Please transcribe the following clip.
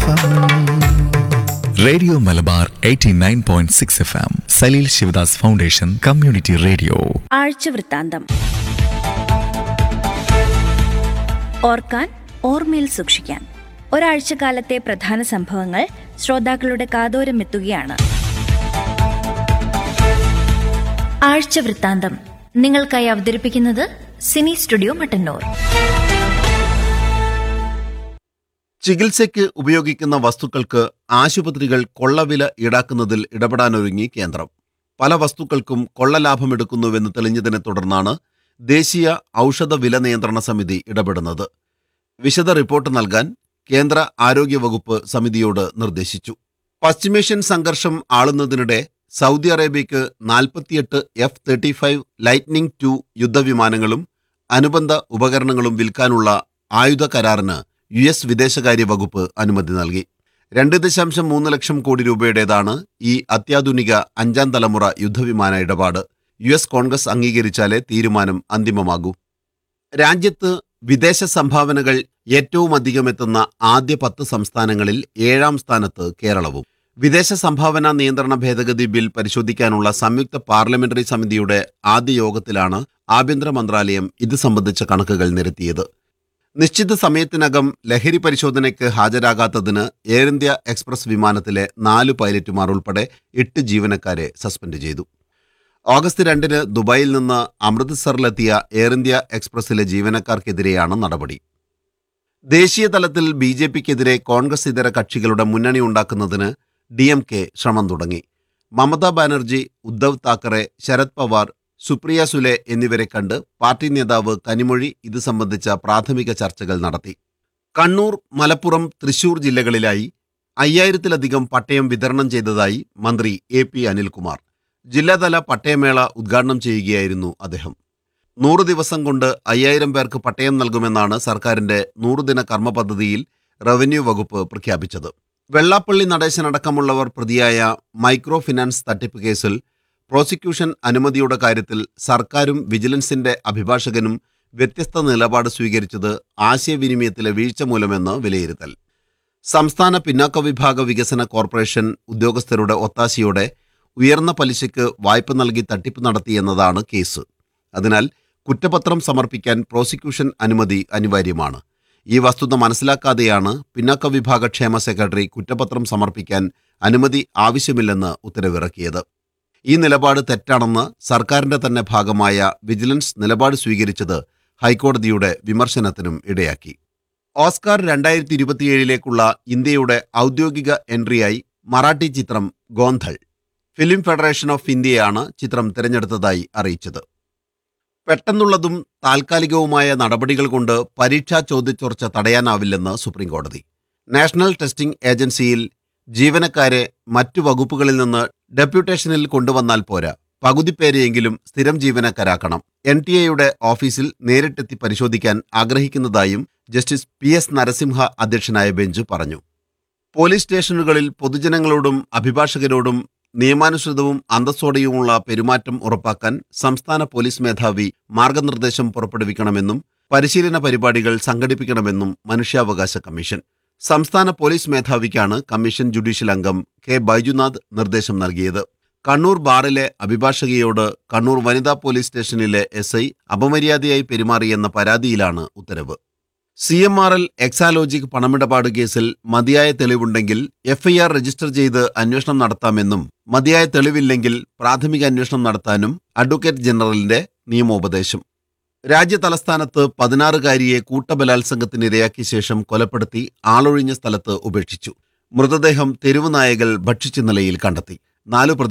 F radio Malabar 89.6 F M Saleel Sivadas foundation community radio ആഴ്ച വൃത്താന്തം ഓർക്കാൻ ഓർമ്മയിൽ സൂക്ഷിക്കാൻ ഒരാഴ്ചക്കാലത്തെ പ്രധാന സംഭവങ്ങൾ ശ്രോതാക്കളുടെ കാതോരമെത്തുകയാണ് ആഴ്ച വൃത്താന്തം നിങ്ങൾക്കായി അവതരിപ്പിക്കുന്നത് സിനി സ്റ്റുഡിയോ മട്ടന്നൂർ ചികിത്സയ്ക്ക് ഉപയോഗിക്കുന്ന വസ്തുക്കൾക്ക് ആശുപത്രികൾ കൊള്ളവില ഈടാക്കുന്നതിൽ ഇടപെടാനൊരുങ്ങി കേന്ദ്രം പല വസ്തുക്കൾക്കും കൊള്ളലാഭമെടുക്കുന്നുവെന്ന് തെളിഞ്ഞതിനെ തുടർന്നാണ് ദേശീയ ഔഷധ വില നിയന്ത്രണ സമിതി ഇടപെടുന്നത് വിശദ റിപ്പോർട്ട് നൽകാൻ കേന്ദ്ര ആരോഗ്യവകുപ്പ് സമിതിയോട് നിർദ്ദേശിച്ചു പശ്ചിമേഷ്യൻ സംഘർഷം ആളുന്നതിനിടെ സൗദി അറേബ്യയ്ക്ക് നാൽപ്പത്തിയെട്ട് F thirty five lightning two യുദ്ധവിമാനങ്ങളും അനുബന്ധ ഉപകരണങ്ങളും വിൽക്കാനുള്ള ആയുധ കരാറിന് യു എസ് വിദേശകാര്യ വകുപ്പ് അനുമതി നൽകി രണ്ട് ദശാംശം മൂന്ന് ലക്ഷം കോടി രൂപയുടേതാണ് ഈ അത്യാധുനിക അഞ്ചാം തലമുറ യുദ്ധവിമാന ഇടപാട് യു എസ് കോൺഗ്രസ് അംഗീകരിച്ചാലേ തീരുമാനം അന്തിമമാകൂ രാജ്യത്ത് വിദേശ സംഭാവനകൾ ഏറ്റവും അധികം എത്തുന്ന ആദ്യ പത്ത് സംസ്ഥാനങ്ങളിൽ ഏഴാം സ്ഥാനത്ത് കേരളവും വിദേശ സംഭാവന നിയന്ത്രണ ഭേദഗതി ബിൽ പരിശോധിക്കാനുള്ള സംയുക്ത പാർലമെന്ററി സമിതിയുടെ ആദ്യ യോഗത്തിലാണ് ആഭ്യന്തര മന്ത്രാലയം ഇത് സംബന്ധിച്ച കണക്കുകൾ നിരത്തിയത് നിശ്ചിത സമയത്തിനകം ലഹരി പരിശോധനയ്ക്ക് ഹാജരാകാത്തതിന് എയർ ഇന്ത്യ എക്സ്പ്രസ് വിമാനത്തിലെ നാല് പൈലറ്റുമാർ ഉൾപ്പെടെ എട്ട് ജീവനക്കാരെ സസ്പെൻഡ് ചെയ്തു ഓഗസ്റ്റ് രണ്ടിന് ദുബായിൽ നിന്ന് അമൃത്സറിലെത്തിയ എയർ ഇന്ത്യ എക്സ്പ്രസിലെ ജീവനക്കാർക്കെതിരെയാണ് നടപടി ദേശീയ തലത്തിൽ ബി ജെ പിക്കെതിരെ കോൺഗ്രസ് ഇതര കക്ഷികളുടെ മുന്നണി ഉണ്ടാക്കുന്നതിന് ഡി എം കെ ശ്രമം തുടങ്ങി മമതാ ബാനർജി ഉദ്ധവ് താക്കറെ ശരത് പവാർ സുപ്രിയ സുലെ എന്നിവരെ കണ്ട് പാർട്ടി നേതാവ് കനിമൊഴി ഇത് സംബന്ധിച്ച പ്രാഥമിക ചർച്ചകൾ നടത്തി കണ്ണൂർ മലപ്പുറം തൃശൂർ ജില്ലകളിലായി അയ്യായിരത്തിലധികം പട്ടയം വിതരണം ചെയ്തതായി മന്ത്രി എ പി അനിൽകുമാർ ജില്ലാതല പട്ടയമേള ഉദ്ഘാടനം ചെയ്യുകയായിരുന്നു അദ്ദേഹം നൂറ് ദിവസം കൊണ്ട് അയ്യായിരം പേർക്ക് പട്ടയം നൽകുമെന്നാണ് സർക്കാരിന്റെ നൂറുദിന കർമ്മ പദ്ധതിയിൽ റവന്യൂ വകുപ്പ് പ്രഖ്യാപിച്ചത് വെള്ളാപ്പള്ളി നടേശനടക്കമുള്ളവർ പ്രതിയായ മൈക്രോ ഫിനാൻസ് തട്ടിപ്പ് കേസിൽ പ്രോസിക്യൂഷൻ അനുമതിയുടെ കാര്യത്തിൽ സർക്കാരും വിജിലൻസിന്റെ അഭിഭാഷകനും വ്യത്യസ്ത നിലപാട് സ്വീകരിച്ചത് ആശയവിനിമയത്തിലെ വീഴ്ച മൂലമെന്ന് വിലയിരുത്തൽ സംസ്ഥാന പിന്നാക്ക വിഭാഗ വികസന കോർപ്പറേഷൻ ഉദ്യോഗസ്ഥരുടെ ഒത്താശയോടെ ഉയർന്ന പലിശയ്ക്ക് വായ്പ നൽകി തട്ടിപ്പ് നടത്തിയെന്നതാണ് കേസ് അതിനാൽ കുറ്റപത്രം സമർപ്പിക്കാൻ പ്രോസിക്യൂഷൻ അനുമതി അനിവാര്യമാണ് ഈ വസ്തുത മനസ്സിലാക്കാതെയാണ് പിന്നാക്ക വിഭാഗ ക്ഷേമ സെക്രട്ടറി കുറ്റപത്രം സമർപ്പിക്കാൻ അനുമതി ആവശ്യമില്ലെന്ന് ഉത്തരവിറക്കിയത് ഈ നിലപാട് തെറ്റാണെന്ന് സർക്കാരിന്റെ തന്നെ ഭാഗമായ വിജിലൻസ് നിലപാട് സ്വീകരിച്ചത് ഹൈക്കോടതിയുടെ വിമർശനത്തിനും ഇടയാക്കി ഓസ്കാർ രണ്ടായിരത്തി ഇരുപത്തിയേഴിലേക്കുള്ള ഇന്ത്യയുടെ ഔദ്യോഗിക എൻട്രിയായി മറാഠി ചിത്രം ഗോന്ധൾ ഫിലിം ഫെഡറേഷൻ ഓഫ് ഇന്ത്യയാണ് ചിത്രം തിരഞ്ഞെടുത്തതായി അറിയിച്ചത് പെട്ടെന്നുള്ളതും താൽക്കാലികവുമായ നടപടികൾ കൊണ്ട് പരീക്ഷാ ചോദ്യചോർച്ച തടയാനാവില്ലെന്ന് സുപ്രീംകോടതി നാഷണൽ ടെസ്റ്റിംഗ് ഏജൻസിയിൽ ജീവനക്കാരെ മറ്റു വകുപ്പുകളിൽ നിന്ന് ഡെപ്യൂട്ടേഷനിൽ കൊണ്ടുവന്നാൽ പോരാ പകുതി പേരെയെങ്കിലും സ്ഥിരം ജീവനക്കാരാക്കണം എൻ ടി എയുടെ ഓഫീസിൽ നേരിട്ടെത്തി പരിശോധിക്കാൻ ആഗ്രഹിക്കുന്നതായും ജസ്റ്റിസ് പി എസ് നരസിംഹ അധ്യക്ഷനായ ബെഞ്ച് പറഞ്ഞു പോലീസ് സ്റ്റേഷനുകളിൽ പൊതുജനങ്ങളോടും അഭിഭാഷകരോടും നിയമാനുസൃതവും അന്തസ്സോടെയുമുള്ള പെരുമാറ്റം ഉറപ്പാക്കാൻ സംസ്ഥാന പോലീസ് മേധാവി മാർഗനിർദ്ദേശം പുറപ്പെടുവിക്കണമെന്നും പരിശീലന പരിപാടികൾ സംഘടിപ്പിക്കണമെന്നും മനുഷ്യാവകാശ കമ്മീഷൻ സംസ്ഥാന പോലീസ് മേധാവിക്കാണ് കമ്മീഷൻ ജുഡീഷ്യൽ അംഗം കെ ബൈജുനാഥ് നിർദ്ദേശം നൽകിയത് കണ്ണൂർ ബാറിലെ അഭിഭാഷകയോട് കണ്ണൂർ വനിതാ പോലീസ് സ്റ്റേഷനിലെ എസ് ഐ അപമര്യാദയായി പെരുമാറിയെന്ന പരാതിയിലാണ് ഉത്തരവ് C M R L Exalogic പണമിടപാട് കേസിൽ മതിയായ തെളിവുണ്ടെങ്കിൽ എഫ്ഐആർ രജിസ്റ്റർ ചെയ്ത് അന്വേഷണം നടത്താമെന്നും മതിയായ തെളിവില്ലെങ്കിൽ പ്രാഥമിക അന്വേഷണം നടത്താനും അഡ്വക്കേറ്റ് ജനറലിന്റെ നിയമോപദേശം രാജ്യതലസ്ഥാനത്ത് പതിനാറുകാരിയെ കൂട്ടബലാത്സംഗത്തിനിരയാക്കിയ ശേഷം കൊലപ്പെടുത്തി ആളൊഴിഞ്ഞ സ്ഥലത്ത് ഉപേക്ഷിച്ചു മൃതദേഹം തെരുവ് നായകൾ ഭക്ഷിച്ച നിലയിൽ കണ്ടെത്തി നാലു പ്രതി